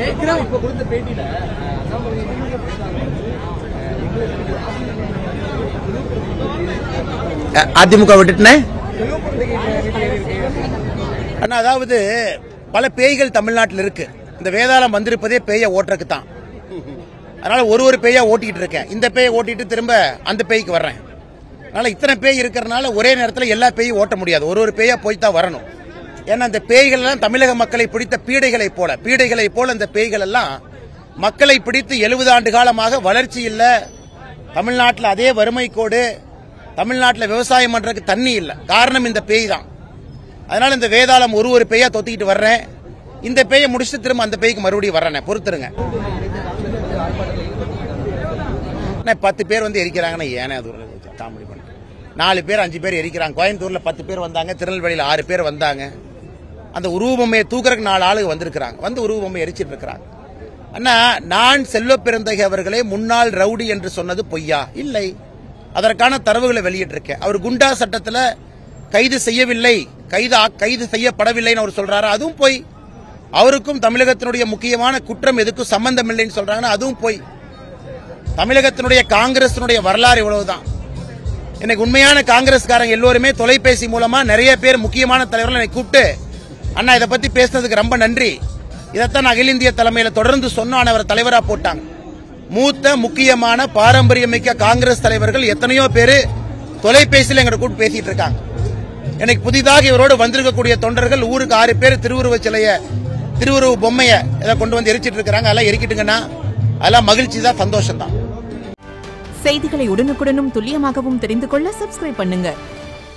விக்ரம் இப்ப கொடுத்த பேட்டியில அஹ், அண்ணாமலை அதிமுக விட்டுட்டுனே அண்ணா அதாவது பல பேய்கள் தமிழ்நாட்டில் இருக்கு இந்த வேதாளம் வந்திருப்பதே பேயை ஓட்டுறதுக்கு தான் அதனால ஒரு ஒரு பேயா ஓட்டிக்கிட்டு இருக்கேன் இந்த பேயை ஓட்டிட்டு திரும்ப அந்த பேய்க்கு வர்றேன் அதனால இத்தனை பேய் இருக்கிறனால ஒரே நேரத்தில் எல்லா பேயும் ஓட்ட முடியாது ஒரு ஒரு பேயா போய் தான் வரணும் ஏன்னா இந்த பேய்கள் எல்லாம் தமிழக மக்களை பிடித்த பீடைகளை போல பீடைகளை போல இந்த பேய்கள் எல்லாம் மக்களை பிடித்து எழுபது ஆண்டு காலமாக வளர்ச்சி இல்ல தமிழ்நாட்டில் அதே வறுமை கோடு தமிழ்நாட்டில் விவசாயம் பண்றதுக்கு தண்ணி இல்லை காரணம் இந்த பேய் தான் அதனால இந்த வேதாளம் ஒரு ஒரு பேயா தொத்திக்கிட்டு வர்றேன் இந்த பேயை முடிச்சுட்டு திரும்ப அந்த பேய்க்கு மறுபடியும் வர்றேன் பொறுத்துருங்க அண்ணா, பத்து பேர் வந்து எரிக்கிறாங்கன்னா ஏனே அது ஒரு காமெடி பண்ண நாலு பேர் அஞ்சு பேர் எரிக்கிறாங்க கோயம்புத்தூர்ல பத்து பேர் வந்தாங்க திருநெல்வேலியில் ஆறு பேர் வந்தாங்க அந்த உருவபொம்மையை தூக்குறதுக்கு நாலு ஆளுங்க வந்திருக்கிறாங்க வந்து உருவபொம்மை எரிச்சிட்டு இருக்கிறாங்க அண்ணா நான் செல்வ பிறந்தகை அவர்களே முன்னாள் ரவுடி என்று சொன்னது பொய்யா இல்லை அதற்கான தரவுகளை வெளியிட்டிருக்கேன் அவர் குண்டா சட்டத்துல கைது செய்யவில்லை கைது ஆ- கைது செய்யப்படவில்லைன்னு அவர் சொல்றாரு அதுவும் பொய் அவருக்கும் தமிழகத்தினுடைய முக்கியமான குற்றம் எதுக்கும் சம்பந்தம் இல்லைன்னு சொல்றாங்கன்னா அதுவும் பொய் தமிழகத்தினுடைய காங்கிரசினுடைய வரலாறு இவ்வளவுதான் எனக்கு உண்மையான காங்கிரஸ்காரங்க எல்லோருமே தொலைபேசி மூலமா நிறைய பேர் முக்கியமான தலைவர்கள் என்னை கூப்பிட்டு அண்ணா இதை பத்தி பேசுனதுக்கு ரொம்ப நன்றி இதைத்தான் அகில இந்திய தலைமையில தொடர்ந்து சொன்னான் அவர் தலைவரா போட்டாங்க மூத்த முக்கியமான பாரம்பரியமிக்க காங்கிரஸ் தலைவர்கள் எத்தனையோ பேரு தொலைபேசியில் எங்களை கூப்பிட்டு பேசிட்டு இருக்காங்க எனக்கு புதிதாக இவரோடு வந்திருக்கக்கூடிய தொண்டர்கள் ஊருக்கு ஆறு பேர் திருவுருவ சிலைய திருவுருவ பொம்மைய இதை கொண்டு வந்து எரிச்சிட்டு இருக்காங்க அதெல்லாம் எரிக்கிட்டுங்கன்னா அதெல்லாம் மகிழ்ச்சி தான் சந்தோஷம் தான் செய்திகளை உடனுக்குடனும் துல்லியமாகவும் தெரிந்து கொள்ள சப்ஸ்கிரைப் பண்ணுங்க